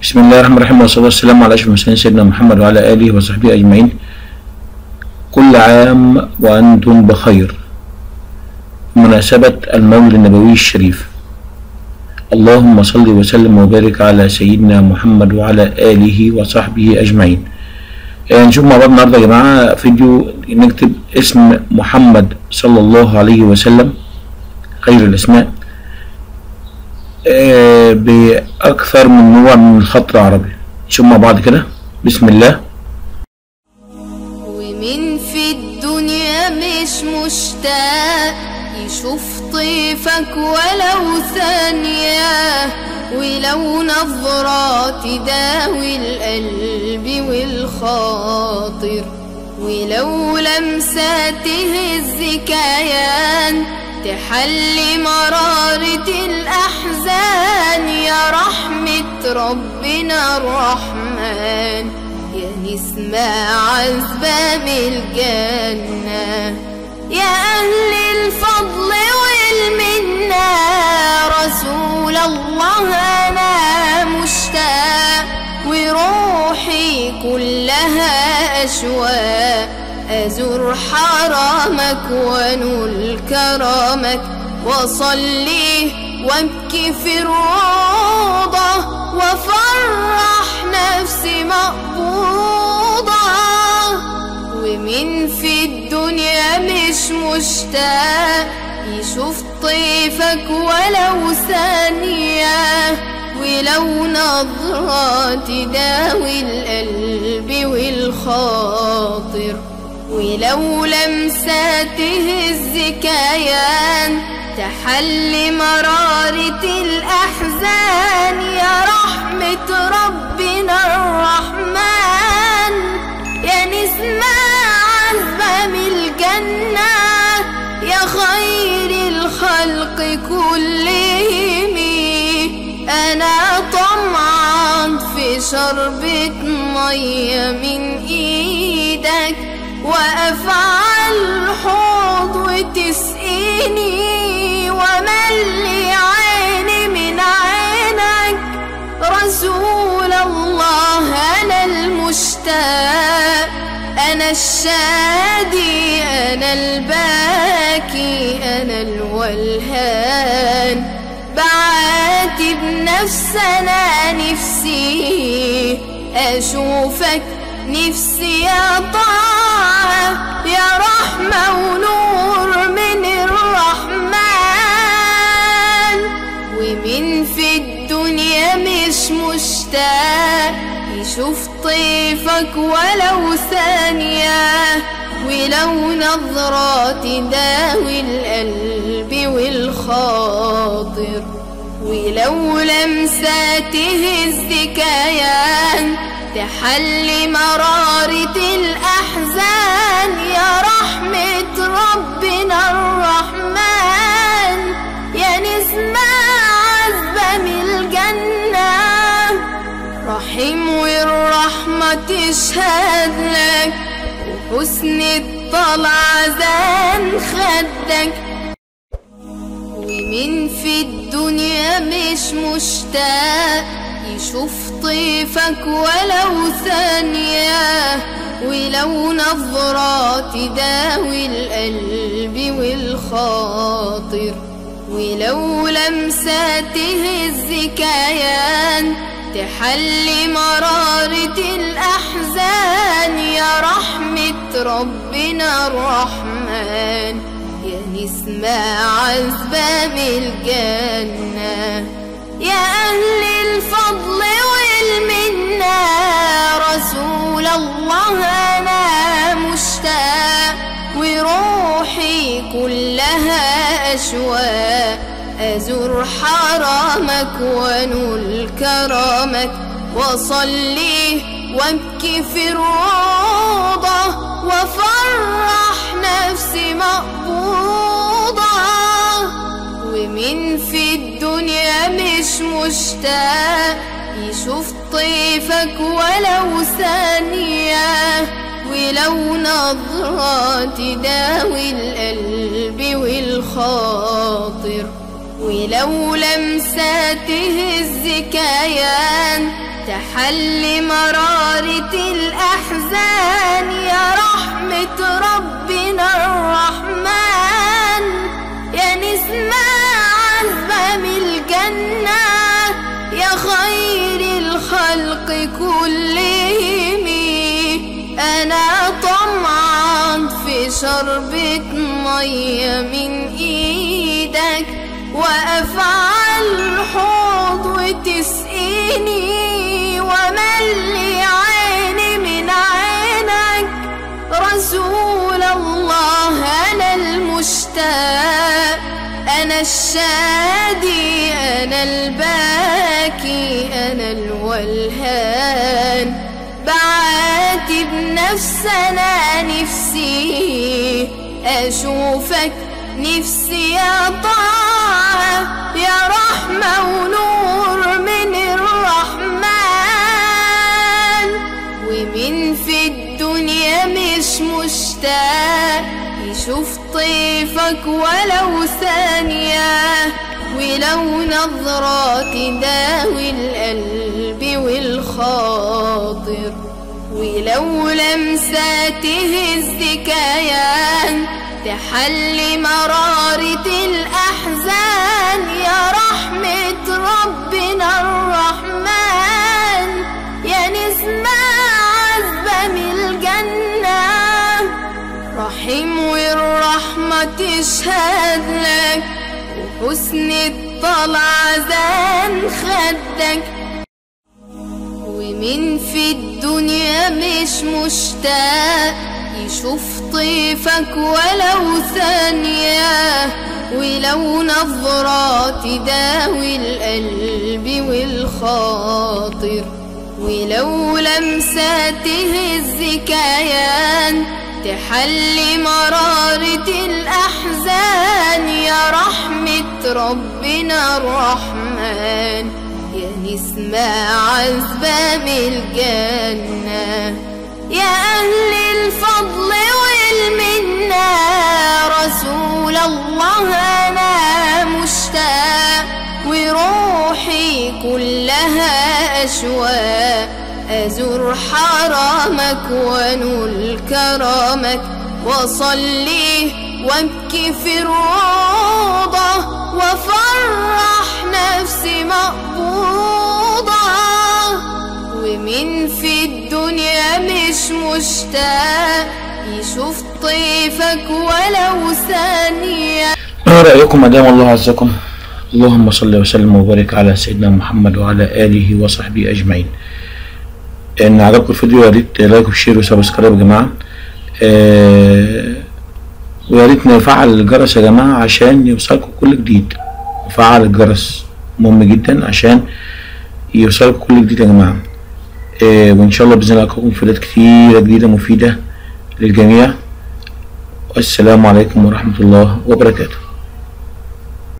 بسم الله الرحمن الرحيم والصلاة والسلام على أشرف المرسلين سيدنا محمد وعلى آله وصحبه أجمعين كل عام وأنتم بخير مناسبة المولد النبوي الشريف اللهم صل وسلم وبارك على سيدنا محمد وعلى آله وصحبه أجمعين آه، نشوف مع بعض النهارده يا جماعة فيديو نكتب اسم محمد صلى الله عليه وسلم خير الأسماء آه، بأكثر من نوع من الخط العربي نشوف مع بعض كده بسم الله ومن في الدنيا مش مشتاق يشوف طيفك ولو ثانية ولو نظرة تداوي القلب والخاطر ولو لمسة تهز كيان تحلي مرارة الأحزان يا رحمة ربنا الرحمن يا نسمة عذبة من الجنة يا أهل الفضل والمنة رسول الله أنا مشتاق وروحي كلها أشواق أزور حرمك ونول كرمك وصلي وابكي في الروضة وفرح نفسي مقبوضة ومين في الدنيا مش مشتاق يشوف طيفك ولو ثانية ولو نظرة تداوي القلب والخاطر ولو لمسة تهز كيان تحلي مرارة الأحزان يا رحمة ربنا الرحمن يا نسمة عذبة من الجنة يا خير الخلق كلهم أنا طمعان في شربة مية من إيدك وأفعل حوض وتسقيني وملي عيني من عينك رسول الله أنا المشتاق أنا الشادي أنا الباكي أنا الولهان بعاتب نفس أنا نفسي أشوفك نفسي يا طاعة يا رحمة ونور من الرحمن ومن في الدنيا مش مشتاق يشوف طيفك ولو ثانية ولو نظرة تداوي القلب والخاطر ولو لمسة تهز كيان تحلي مرارة الأحزان يا رحمة ربنا الرحمن يا نسمة عذبة من الجنة رحيم والرحمة تشهد لك وحسن الطلع زان خدك ومين في الدنيا مش مشتاق يشوف طيفك ولو ثانية ولو نظرة تداوي القلب والخاطر ولو لمسة تهز كيان تحلي مرارة الأحزان يا رحمة ربنا الرحمن يا نسمة عذبة من الجنة يا أهل الفضل والمنة رسول الله أنا مشتاق وروحي كلها أشواق أزور حرمك ونول كرمك وصلي وابكي في الروضة وفرح نفسي مقبوضة ومين في الدنيا مش مشتاق يشوف طيفك ولو ثانية ولو نظرة تداوي القلب والخاطر ولو لمسة تهز كيان تحل مرارة الأحزان يا رحمة ربنا الرحمن يا نسمة عذبة من الجنة يا خير الخلق كلهم أنا طمعا في شربة مية من إيدك وأفعل حوض وتسقيني وملي عيني من عينك رسول الله أنا المشتاق أنا الشادي أنا الباكي أنا الولهان بعاتب نفس أنا نفسي أشوفك نفسي يا طاعة يا رحمة ونور من الرحمن ومن في الدنيا مش مشتاق يشوف طيفك ولو ثانية ولو نظرة تداوي القلب والخاطر ولو لمساته الذكايان تحل مرارة الأحزان يا رحمة ربنا الرحمن يا نسمة عذبة من الجنة رحيم والرحمة تشهد لك وحسن الطلع زان خدك ومن في الدنيا مش مشتاق يشوف طيفك ولو ثانية ولو نظرة تداوي القلب والخاطر ولو لمساته الذكايان تحل مرارة الأحزان يا رحمة ربنا الرحمن يا نسمة عذبة من الجنة يا أهل الفضل والمنة رسول الله أنا مشتاق وروحي كلها أشواق أزور حرمك ونول كرمك وصلي وابكي في الروضة وفرح نفسي مقبوضة ومن في الدنيا مش مشتاق يشوف طيفك ولو ثانية ما رأيكم أدام الله عزكم اللهم صل وسلم وبارك على سيدنا محمد وعلى آله وصحبه أجمعين إن عجبكم الفيديو يا ريت لايك وشير وسبسكرايب يا جماعة آه ويا ريت نفعل الجرس يا جماعة عشان يوصلكم كل جديد وفعل الجرس مهم جدا عشان يوصلكم كل جديد يا جماعة آه وإن شاء الله بإذن الله ألقاكم فيديوهات كتيرة جديدة مفيدة للجميع والسلام عليكم ورحمة الله وبركاته